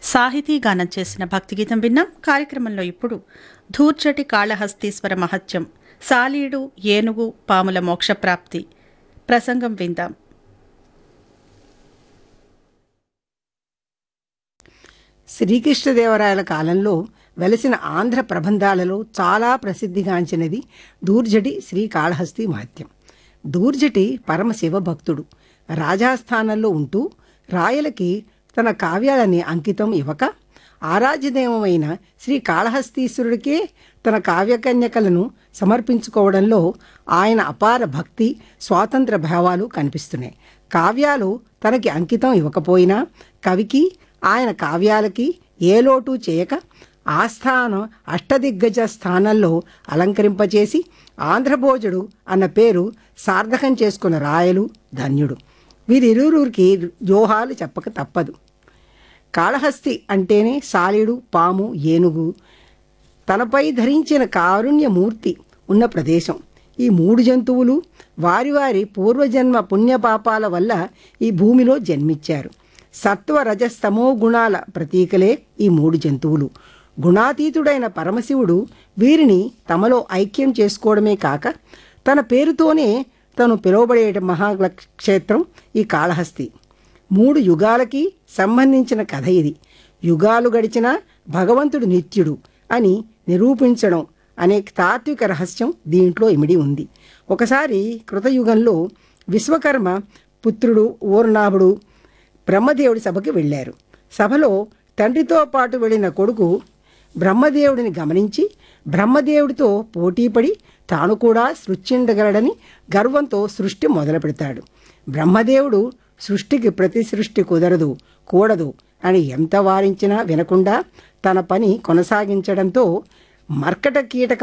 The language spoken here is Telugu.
సాహితీ గానం చేసిన భక్తిగీతం విన్నాం కార్యక్రమంలో ఇప్పుడు ధూర్చటి కాళహస్తీశ్వర మహత్యం సాలీడు ఏనుగు పాముల మోక్షప్రాప్తి ప్రసంగం విందాం శ్రీకృష్ణదేవరాయల కాలంలో వెలసిన ఆంధ్ర ప్రబంధాలలో చాలా ప్రసిద్ధిగాంచినది దూర్జటి శ్రీకాళహస్తి మహత్యం దూర్జటి పరమశివ భక్తుడు రాజాస్థానంలో ఉంటూ రాయలకి తన కావ్యాలని అంకితం ఇవ్వక ఆరాధ్యదేవమైన శ్రీ కాళహస్తీశ్వరుడికే తన కావ్యకన్యకలను సమర్పించుకోవడంలో ఆయన అపార భక్తి స్వాతంత్ర భావాలు కనిపిస్తున్నాయి కావ్యాలు తనకి అంకితం ఇవ్వకపోయినా కవికి ఆయన కావ్యాలకి ఏ లోటు చేయక ఆ స్థానం అష్టదిగ్గజ స్థానంలో అలంకరింపచేసి ఆంధ్రభోజుడు అన్న పేరు సార్థకం చేసుకున్న రాయలు ధన్యుడు వీరిరువురికి జోహాలు చెప్పక తప్పదు కాళహస్తి అంటేనే సాలీడు పాము ఏనుగు తనపై ధరించిన కారుణ్యమూర్తి ఉన్న ప్రదేశం ఈ మూడు జంతువులు వారి వారి పూర్వజన్మ పుణ్యపాపాల వల్ల ఈ భూమిలో జన్మించారు సత్వ రజస్తమో గుణాల ప్రతీకలే ఈ మూడు జంతువులు గుణాతీతుడైన పరమశివుడు వీరిని తమలో ఐక్యం చేసుకోవడమే కాక తన పేరుతోనే తను పిలువబడే మహాక్షేత్రం ఈ కాళహస్తి మూడు యుగాలకి సంబంధించిన కథ ఇది యుగాలు గడిచిన భగవంతుడు నిత్యుడు అని నిరూపించడం అనే తాత్విక రహస్యం దీంట్లో ఇమిడి ఉంది ఒకసారి కృతయుగంలో విశ్వకర్మ పుత్రుడు ఓర్నాభుడు బ్రహ్మదేవుడి సభకి వెళ్ళారు సభలో తండ్రితో పాటు వెళ్ళిన కొడుకు బ్రహ్మదేవుడిని గమనించి బ్రహ్మదేవుడితో పోటీపడి తాను కూడా సృష్టించగలడని గర్వంతో సృష్టి మొదలు పెడతాడు బ్రహ్మదేవుడు సృష్టికి ప్రతి సృష్టి కుదరదు కూడదు అని ఎంత వారించినా వినకుండా తన పని కొనసాగించడంతో మర్కట కీటక